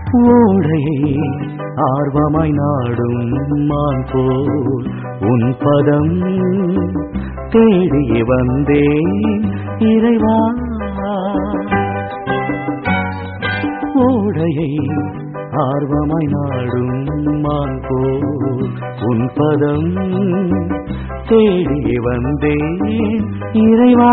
ஓடையை ஆர்வமாய் நாடும் மான் போல் உன் பதம் தேடி வந்தேன் இறைவா ஓடையை ஆர்வமாய் நாடும் மான் போல் உன் பதம் தேடி வந்தேன் இறைவா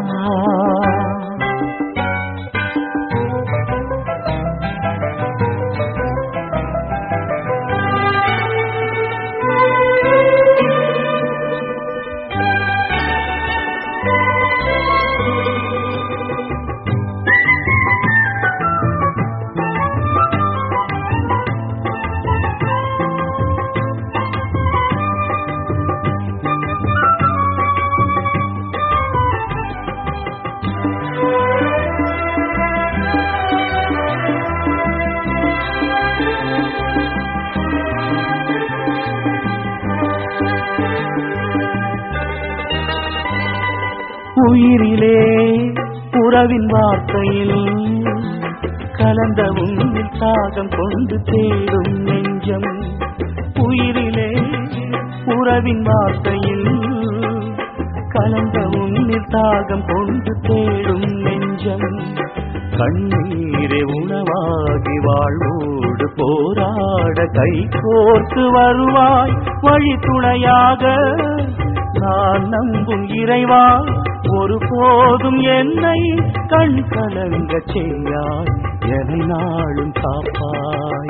உயிரிலே உறவின் வார்த்தையில் கலந்த உன்னில் தாகம் கொண்டு தேடும் நெஞ்சம் உயிரிலே உறவின் வார்த்தையில் கலந்த உன்னில் தாகம் கொண்டு தேடும் நெஞ்சம் கண்ணீரே உணவாகி வாழ்வோடு போராட கை கோர்த்து வருவாய் வழி துணையாக நான் நம்பும் இறைவா ஒரு போதும் என்னை கண் கலங்க செய்யாய் என்னை நாளும் காப்பாய்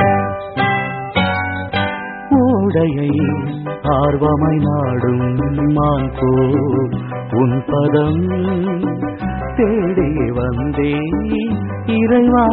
ஓடையை ஆர்வமாய் நாடும் மான் போல் உன் பதம் தேடி வந்தேன் இறைவா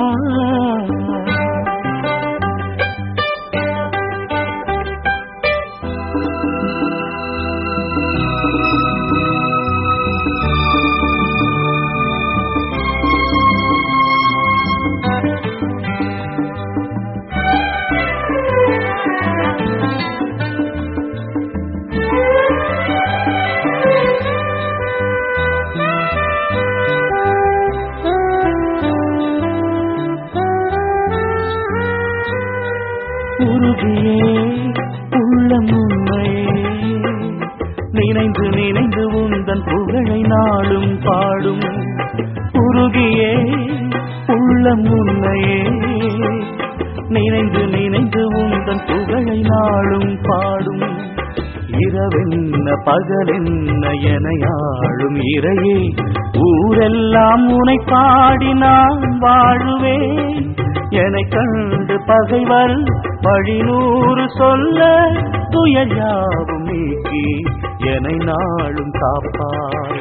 உருகியே உள்ளம் உண்மையே நினைந்து நினைந்து உந்தன் புகழை நாளும் பாடும் உருகியே உள்ளம் உண்மையே நினைந்து நினைந்து உந்தன் புகழை நாளும் பாடும் இரவென்ன பகலென்ன எனையாளும் இறையே ஊரெல்லாம் உனை பாடி நான் வாழுவேன் என்னை கண்டு பகைவர் வழிநூறு சொல்ல துயர் யாவும் நீக்கி என்னை நாளும் காப்பாய்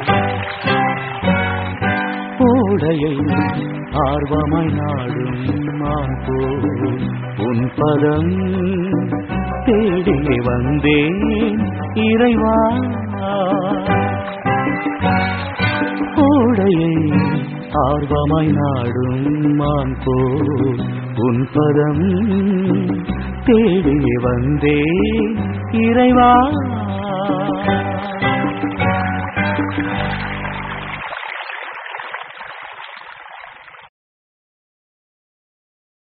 ஓடையை ஆர்வமாய் நாடும் மான் போல் உன் பதம் தேடி வந்தேன் இறைவா ஓடையை ஆர்வமாய் நாடும் மான் போல் உன் பதம் தேடி வந்தேன் இறைவா